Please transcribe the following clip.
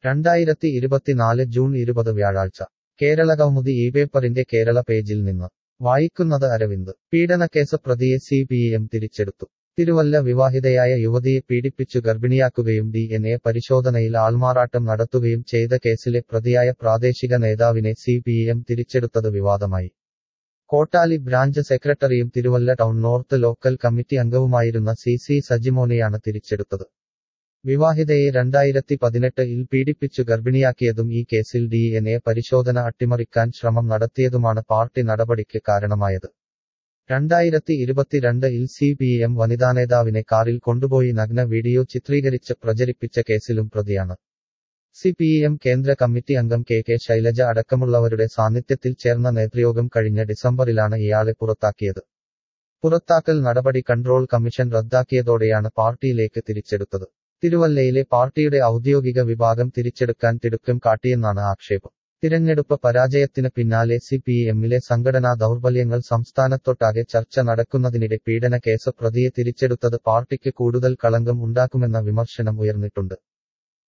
രണ്ടായിരത്തി ഇരുപത്തിനാല് ജൂൺ ഇരുപത് വ്യാഴാഴ്ച കേരള കൗമുദി ഈ പേപ്പറിന്റെ കേരള പേജിൽ നിന്ന് വായിക്കുന്നത് അരവിന്ദ് പീഡനക്കേസ് പ്രതിയെ സി പി എം തിരിച്ചെടുത്തു തിരുവല്ല വിവാഹിതയായ യുവതിയെ പീഡിപ്പിച്ചു ഗർഭിണിയാക്കുകയും ഡി എൻ എ പരിശോധനയിൽ ആൾമാറാട്ടം നടത്തുകയും ചെയ്ത കേസിലെ പ്രതിയായ പ്രാദേശിക നേതാവിനെ സി പി എം തിരിച്ചെടുത്തത് വിവാദമായി കോട്ടാലി ബ്രാഞ്ച് സെക്രട്ടറിയും Thiruvalla town north local committee അംഗവുമായിരുന്ന സി സി സജിമോനെയാണ് തിരിച്ചെടുത്തത് വിവാഹിതയെ രണ്ടായിരത്തി പതിനെട്ടിൽ പീഡിപ്പിച്ചു ഗർഭിണിയാക്കിയതും ഈ കേസിൽ ഡി എൻ എ പരിശോധന അട്ടിമറിക്കാൻ ശ്രമം നടത്തിയതുമാണ് പാർട്ടി നടപടിക്ക് കാരണമായത് രണ്ടായിരത്തി ഇരുപത്തിരണ്ടിൽ സി പി എം വനിതാനേതാവിനെ കാറിൽ കൊണ്ടുപോയി നഗ്ന വീഡിയോ ചിത്രീകരിച്ച് പ്രചരിപ്പിച്ച കേസിലും പ്രതിയാണ് സി പി എം കേന്ദ്ര കമ്മിറ്റി അംഗം കെ കെ ശൈലജ അടക്കമുള്ളവരുടെ സാന്നിധ്യത്തിൽ ചേർന്ന നേതൃയോഗം കഴിഞ്ഞ ഡിസംബറിലാണ് ഇയാളെ പുറത്താക്കിയത് പുറത്താക്കൽ നടപടി കൺട്രോൾ കമ്മീഷൻ റദ്ദാക്കിയതോടെയാണ് പാർട്ടിയിലേക്ക് തിരിച്ചെടുത്തത് തിരുവല്ലയിലെ പാർട്ടിയുടെ ഔദ്യോഗിക വിഭാഗം തിരിച്ചെടുക്കാൻ തിടുക്കം കാട്ടിയെന്നാണ് ആക്ഷേപം തിരഞ്ഞെടുപ്പ് പരാജയത്തിന് പിന്നാലെ സി പി എമ്മിലെ സംഘടനാ ദൗർബല്യങ്ങൾ സംസ്ഥാനത്തൊട്ടാകെ ചർച്ച നടക്കുന്നതിനിടെ പീഡന കേസ് പ്രതിയെ തിരിച്ചെടുത്തത് പാർട്ടിക്ക് കൂടുതൽ കളങ്കം ഉണ്ടാക്കുമെന്ന വിമർശനം ഉയർന്നിട്ടുണ്ട്